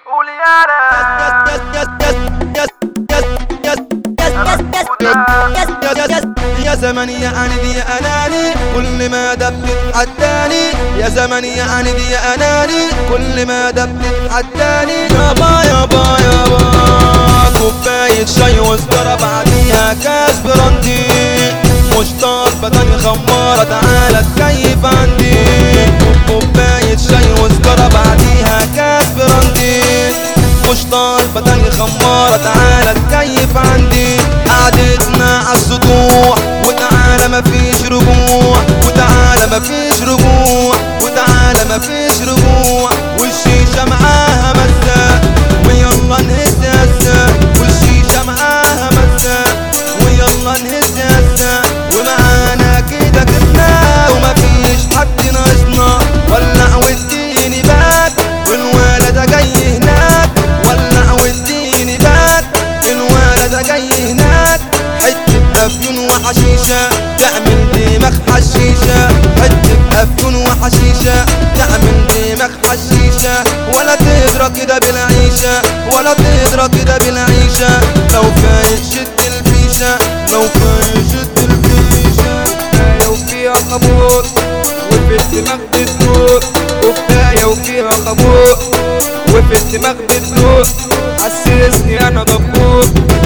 قول يا يا زمن يا أني يا أناني كل ما دبت حداني يا زمن يا أني يا أناني كل ما دبت حداني يابا يابا يابا كوباية شاي وسكرة بعديها كاس براندي مشتاق بدني خمارة تعالى تكيف عندي كوباية شاي وسكرة بعديها كاس براندي مشتاق بدني خمارة تعالى تكيف عندي قعدتنا عالسطوح وتعالى مفيش رجوع وتعالى مفيش رجوع وتعالى مفيش رجوع والشيشة معاها مزة ويلا نهز هزة والشيشة معاها مزة ويلا نهز هزة ومعانا كده كنا ومفيش حد ناقصنا ولع واديني باك والولد جاي هناك ولع واديني باك الولد جاي هناك حتة أفيون وحشيشة تعمل دماغ حشيشة حتة أفيون وحشيشة تعمل دماغ حشيشة ولا تدرى كده بالعيشة ولا تدرى كده بالعيشة لو فايت شد الفيشة لو فايت شد الفيشة كفاية وفيها خمور وفي الدماغ بتدور كفاية وفيها خمور وفي الدماغ بتدور حسسني انا دبور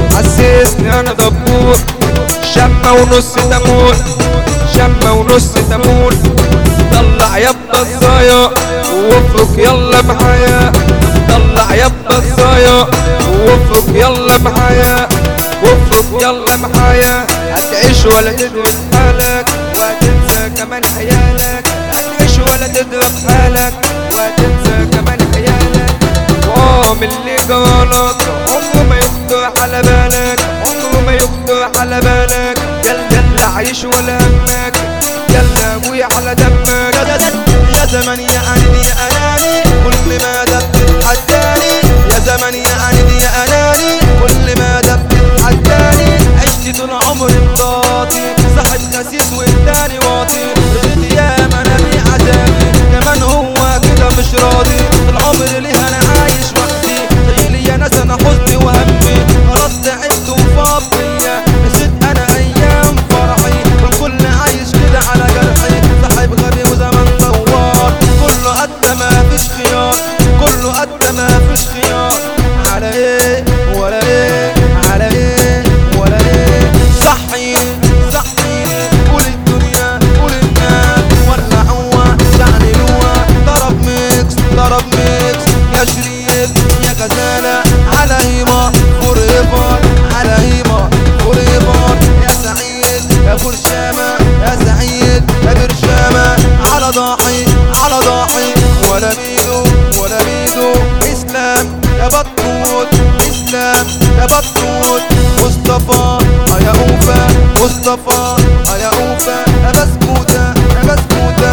حسسني انا دبور شمة ونص تمون شمة ونص تمون طلع يابا الصايا وافرك يلا معايا طلع يابا الصايا وافرك يلا معايا وافرك يلا معايا هتعيش ولا تدرك حالك وهتنسى كمان عيالك هتعيش ولا تدرك حالك وهتنسى كمان عيالك وعامل اللي جرالك عمره ما يخطر على بالك عمره ما يخطر على بالك يلا يلا عيش ولا همك يلا ابويا على دمك يا زمن يا أني يا أناني كل ما دبت حداني يا زمن يا أني يا أناني كل ما دبت حداني عشت طول عمري مقاضي صاحب خسيس والتاني واطي رضيت يا منابي عذابي كمان هو كده مش راضي طول عمري ليه أنا عايش وحدي شايل يا ناس أنا حزني وهمي خلاص تعبت وفاض بيا نسيت أنا أيام فرحي والكل عايش كده على جرحي صاحب غبي وزمن دوار كله قد ما فيش خيار كله قد ما فيش خيار على ايه ولا ايه على ايه ولا ايه صحي صحي قول الدنيا قول الناس ولعوها شعللوها ضرب ميكس ضرب ميكس يا شريف يا غزالة على هيما فور ايفر على هيما فور ايفر يا سعيد يا برشامة يا سعيد يا برشامة على ضاحي على ضاحي ولا ميدو ولا ميدو اسلام يا بطوط اسلام يا بطوط مصطفى يا اوفا مصطفى يا اوفا يا بسكوتة يا بسكوتة